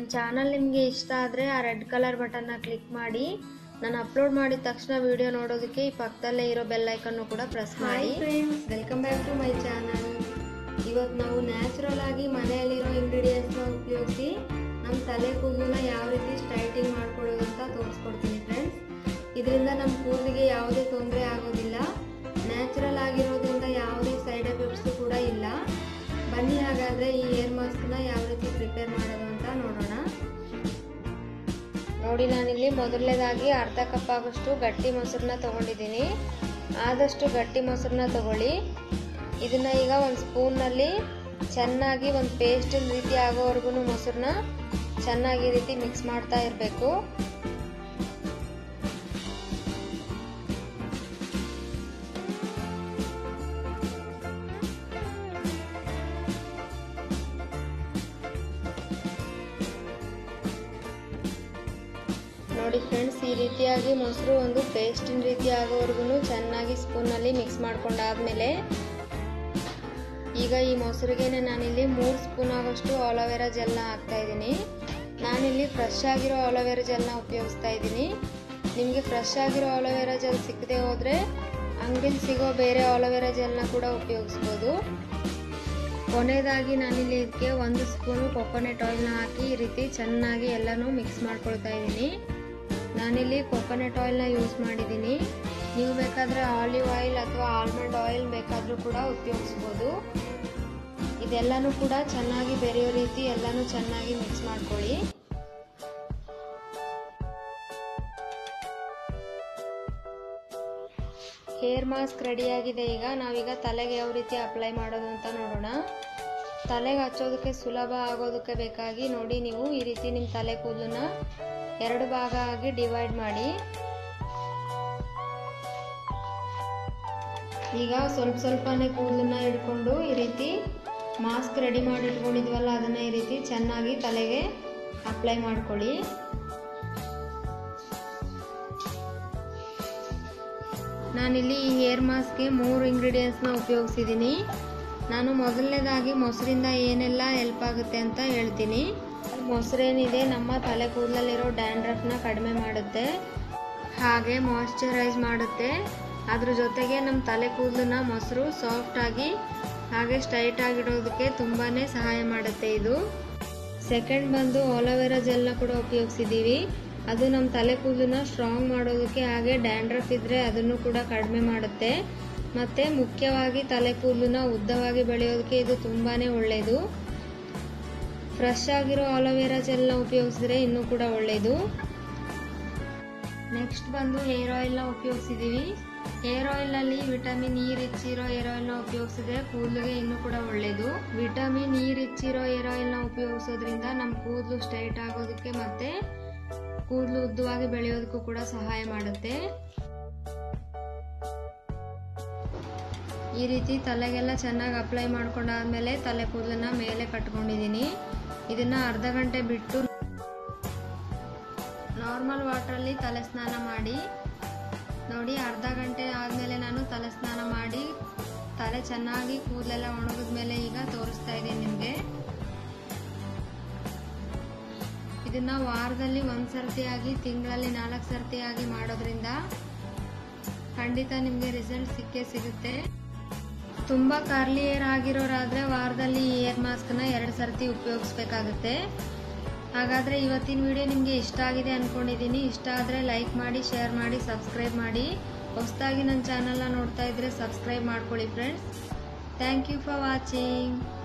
ನನ್ನ ಚಾನಲ್ ನಿಮಗೆ ಇಷ್ಟ ಆದರೆ ಆ ರೆಡ್ ಕಲರ್ ಬಟನ್ನ ಕ್ಲಿಕ್ ಮಾಡಿ ನಾನು ಅಪ್ಲೋಡ್ ಮಾಡಿದ ತಕ್ಷಣ ವಿಡಿಯೋ ನೋಡೋದಕ್ಕೆ ಈ ಪಕ್ಕದಲ್ಲೇ ಇರೋ ಬೆಲ್ ಐಕನ್ನು ಕೂಡ ಪ್ರೆಸ್ ಮಾಡಿ friends welcome back to my channel ಇವತ್ತು ನಾವು ನ್ಯಾಚುರಲ್ ಆಗಿ ಮನೆಯಲ್ಲಿರೋ ಇಂಗ್ರೀಡಿಯೆಂಟ್ಸ್ನ ಉಪಯೋಗಿಸಿ ನಮ್ಮ ತಲೆ ಕೂದಲನ್ನ ಯಾವ ರೀತಿ ಸ್ಟ್ರೈಟಿಂಗ್ ಮಾಡ್ಕೊಳ್ಳೋದು ಅಂತ ತೋರಿಸ್ಕೊಡ್ತೀನಿ ಫ್ರೆಂಡ್ಸ್ ಇದರಿಂದ ನಮ್ಮ ಕೂದಲಿಗೆ ಯಾವುದೇ ತೊಂದರೆ ಆಗೋದಿಲ್ಲ ನ್ಯಾಚುರಲ್ ಆಗಿರೋದ್ರಿಂದ ಯಾವುದೇ ಸೈಡ್ ಎಫೆಕ್ಟ್ಸು ಕೂಡ ಇಲ್ಲ ಬನ್ನಿ ಹಾಗಾದರೆ ಈ ಏರ್ ಮಾಸ್ಕ್ನ ಯಾವ ರೀತಿ ಪ್ರಿಪೇರ್ ಮಾಡೋದು ಅಂತ ನೋಡೋಣ ನೋಡಿ ನಾನಿಲ್ಲಿ ಮೊದಲನೇದಾಗಿ ಅರ್ಧ ಕಪ್ ಆಗೋಷ್ಟು ಗಟ್ಟಿ ಮೊಸರನ್ನ ತೊಗೊಂಡಿದ್ದೀನಿ ಆದಷ್ಟು ಗಟ್ಟಿ ಮೊಸರನ್ನ ತಗೊಳ್ಳಿ ಇದನ್ನ ಈಗ ಒಂದು ಸ್ಪೂನ್ನಲ್ಲಿ ಚೆನ್ನಾಗಿ ಒಂದು ಪೇಸ್ಟಿನ ರೀತಿ ಆಗೋವರೆಗೂ ಮೊಸರನ್ನ ಚೆನ್ನಾಗಿ ಈ ರೀತಿ ಮಿಕ್ಸ್ ಮಾಡ್ತಾ ಇರಬೇಕು ನೋಡಿ ಫ್ರೆಂಡ್ಸ್ ಈ ರೀತಿಯಾಗಿ ಮೊಸರು ಒಂದು ಪೇಸ್ಟಿನ ರೀತಿ ಆಗೋವರೆಗೂ ಚೆನ್ನಾಗಿ ಸ್ಪೂನಲ್ಲಿ ಮಿಕ್ಸ್ ಮಾಡ್ಕೊಂಡಾದ್ಮೇಲೆ ಈಗ ಈ ಮೊಸರಿಗೆನೆ ನಾನಿಲ್ಲಿ ಮೂರು ಸ್ಪೂನ್ ಆಗೋಷ್ಟು ಆಲೋವೆರಾ ಜೆಲ್ನ ಹಾಕ್ತಾ ಇದ್ದೀನಿ ನಾನಿಲ್ಲಿ ಫ್ರೆಶ್ ಆಗಿರೋ ಆಲೋವೆರಾ ಜೆಲ್ನ ಉಪಯೋಗಿಸ್ತಾ ಇದ್ದೀನಿ ನಿಮಗೆ ಫ್ರೆಶ್ ಆಗಿರೋ ಆಲೋವೆರಾ ಜೆಲ್ ಸಿಕ್ಕದೆ ಹೋದರೆ ಅಂಗಡಿಲಿ ಸಿಗೋ ಬೇರೆ ಆಲೋವೆರಾ ಜೆಲ್ನ ಕೂಡ ಉಪಯೋಗಿಸ್ಬೋದು ಕೊನೆಯದಾಗಿ ನಾನಿಲ್ಲಿ ಇದಕ್ಕೆ ಒಂದು ಸ್ಪೂನು ಕೊಕೊನೆಟ್ ಆಯಿಲ್ನ ಹಾಕಿ ಈ ರೀತಿ ಚೆನ್ನಾಗಿ ಎಲ್ಲನೂ ಮಿಕ್ಸ್ ಮಾಡ್ಕೊಳ್ತಾ ಇದ್ದೀನಿ ನಾನಿಲ್ಲಿ ಕೊಕೊನೆಟ್ ಆಯಿಲ್ನ ಯೂಸ್ ಮಾಡಿದ್ದೀನಿ ನೀವು ಬೇಕಾದರೆ ಆಲಿವ್ ಆಯಿಲ್ ಅಥವಾ ಆಲ್ಮಂಡ್ ಆಯಿಲ್ ಬೇಕಾದರೂ ಕೂಡ ಉಪಯೋಗಿಸ್ಬೋದು ಇದೆಲ್ಲನೂ ಕೂಡ ಚೆನ್ನಾಗಿ ಬೆರೆಯೋ ರೀತಿ ಎಲ್ಲನೂ ಚೆನ್ನಾಗಿ ಮಿಕ್ಸ್ ಮಾಡ್ಕೊಳ್ಳಿ ಹೇರ್ ಮಾಸ್ಕ್ ರೆಡಿಯಾಗಿದೆ ಈಗ ನಾವೀಗ ತಲೆಗೆ ಯಾವ ರೀತಿ ಅಪ್ಲೈ ಮಾಡೋದು ಅಂತ ನೋಡೋಣ ತಲೆಗೆ ಹಚ್ಚೋದಕ್ಕೆ ಸುಲಭ ಆಗೋದಕ್ಕೆ ಬೇಕಾಗಿ ನೋಡಿ ನೀವು ಈ ರೀತಿ ನಿಮ್ಮ ತಲೆ ಕೂದಲನ್ನ ಎರಡು ಭಾಗ ಆಗಿ ಡಿವೈಡ್ ಮಾಡಿ ಈಗ ಸ್ವಲ್ಪ ಸ್ವಲ್ಪನೇ ಕೂದಲನ್ನ ಹಿಡ್ಕೊಂಡು ಈ ರೀತಿ ಮಾಸ್ಕ್ ರೆಡಿ ಮಾಡಿ ಇಟ್ಕೊಂಡಿದ್ವಲ್ಲ ಅದನ್ನ ಈ ರೀತಿ ಚೆನ್ನಾಗಿ ತಲೆಗೆ ಅಪ್ಲೈ ಮಾಡ್ಕೊಳ್ಳಿ ನಾನಿಲ್ಲಿ ಈ ಹೇರ್ ಮಾಸ್ಕ್ಗೆ ಮೂರು ಇಂಗ್ರೀಡಿಯೆಂಟ್ಸ್ನ ಉಪಯೋಗಿಸಿದ್ದೀನಿ ನಾನು ಮೊದಲನೇದಾಗಿ ಮೊಸರಿಂದ ಏನೆಲ್ಲ ಹೆಲ್ಪ್ ಆಗುತ್ತೆ ಅಂತ ಹೇಳ್ತೀನಿ ಮೊಸರೇನಿದೆ ನಮ್ಮ ತಲೆ ಕೂದಲಲ್ಲಿರೋ ಡ್ಯಾಂಡ್ರಫ್ನ ಕಡಿಮೆ ಮಾಡುತ್ತೆ ಹಾಗೆ ಮಾಯ್ಶ್ಚರೈಸ್ ಮಾಡುತ್ತೆ ಅದ್ರ ಜೊತೆಗೆ ನಮ್ಮ ತಲೆ ಕೂದಲನ್ನ ಮೊಸರು ಸಾಫ್ಟಾಗಿ ಹಾಗೆ ಸ್ಟ್ರೈಟ್ ಆಗಿಡೋದಕ್ಕೆ ತುಂಬಾ ಸಹಾಯ ಮಾಡುತ್ತೆ ಇದು ಸೆಕೆಂಡ್ ಬಂದು ಆಲೋವೆರಾ ಜೆಲ್ನ ಕೂಡ ಉಪಯೋಗಿಸಿದ್ದೀವಿ ಅದು ನಮ್ಮ ತಲೆ ಕೂದಲನ್ನ ಸ್ಟ್ರಾಂಗ್ ಮಾಡೋದಕ್ಕೆ ಹಾಗೆ ಡ್ಯಾಂಡ್ರಫ್ ಇದ್ದರೆ ಅದನ್ನು ಕೂಡ ಕಡಿಮೆ ಮಾಡುತ್ತೆ ಮತ್ತು ಮುಖ್ಯವಾಗಿ ತಲೆ ಕೂದಲನ್ನ ಉದ್ದವಾಗಿ ಬೆಳೆಯೋದಕ್ಕೆ ಇದು ತುಂಬಾ ಒಳ್ಳೆಯದು ಫ್ರೆಶ್ ಆಗಿರೋ ಆಲೋವೆರಾ ಜೆಲ್ನ ಉಪಯೋಗಿಸಿದ್ರೆ ಇನ್ನೂ ಕೂಡ ಒಳ್ಳೆಯದು ನೆಕ್ಸ್ಟ್ ಬಂದು ಹೇರ್ ಆಯಿಲ್ನ ಉಪಯೋಗಿಸಿದ್ದೀವಿ ಹೇರ್ ಆಯಿಲ್ನಲ್ಲಿ ವಿಟಮಿನ್ ಇ ರಿಚ್ ಇರೋ ಹೇರ್ ಆಯಿಲ್ನ ಉಪಯೋಗಿಸಿದ್ರೆ ಕೂದಲಿಗೆ ಇನ್ನೂ ಕೂಡ ಒಳ್ಳೆಯದು ವಿಟಮಿನ್ ಇ ರಿಚ್ ಇರೋ ಹೇರ್ ಆಯಿಲ್ನ ಉಪಯೋಗಿಸೋದ್ರಿಂದ ನಮ್ಮ ಕೂದಲು ಸ್ಟ್ರೈಟ್ ಆಗೋದಕ್ಕೆ ಮತ್ತು ಕೂದಲು ಉದ್ದವಾಗಿ ಬೆಳೆಯೋದಕ್ಕೂ ಕೂಡ ಸಹಾಯ ಮಾಡುತ್ತೆ ಈ ರೀತಿ ತಲೆಗೆಲ್ಲ ಚೆನ್ನಾಗಿ ಅಪ್ಲೈ ಮಾಡ್ಕೊಂಡಾದ್ಮೇಲೆ ತಲೆ ಕೂದಲನ್ನ ಮೇಲೆ ಕಟ್ಕೊಂಡಿದ್ದೀನಿ ಇದನ್ನ ಅರ್ಧ ಗಂಟೆ ಬಿಟ್ಟು ನಾರ್ಮಲ್ ವಾಟ್ರಲ್ಲಿ ತಲೆ ಸ್ನಾನ ಮಾಡಿ ನೋಡಿ ಅರ್ಧ ಗಂಟೆ ಆದಮೇಲೆ ನಾನು ತಲೆ ಸ್ನಾನ ಮಾಡಿ ತಲೆ ಚೆನ್ನಾಗಿ ಕೂದಲೆಲ್ಲ ಒಣಗಿದ ಮೇಲೆ ಈಗ ತೋರಿಸ್ತಾ ಇದ್ದೀನಿ ನಿಮಗೆ ಇದನ್ನ ವಾರದಲ್ಲಿ ಒಂದು ಸರ್ತಿಯಾಗಿ ತಿಂಗಳಲ್ಲಿ ನಾಲ್ಕು ಸರ್ತಿಯಾಗಿ ಮಾಡೋದ್ರಿಂದ ಖಂಡಿತ ನಿಮಗೆ ರಿಸಲ್ಟ್ ಸಿಕ್ಕೇ ಸಿಗುತ್ತೆ ತುಂಬ ಕರ್ಲಿ ಏರ್ ಆಗಿರೋರಾದರೆ ವಾರದಲ್ಲಿ ಈ ಏರ್ ಮಾಸ್ಕ್ನ ಎರಡು ಸರ್ತಿ ಉಪಯೋಗಿಸ್ಬೇಕಾಗುತ್ತೆ ಹಾಗಾದರೆ ಇವತ್ತಿನ ವಿಡಿಯೋ ನಿಮಗೆ ಇಷ್ಟ ಆಗಿದೆ ಅಂದ್ಕೊಂಡಿದ್ದೀನಿ ಇಷ್ಟ ಆದರೆ ಲೈಕ್ ಮಾಡಿ ಶೇರ್ ಮಾಡಿ ಸಬ್ಸ್ಕ್ರೈಬ್ ಮಾಡಿ ಹೊಸದಾಗಿ ನನ್ನ ಚಾನಲ್ನ ನೋಡ್ತಾ ಇದ್ದರೆ ಸಬ್ಸ್ಕ್ರೈಬ್ ಮಾಡ್ಕೊಳ್ಳಿ friends thank you for watching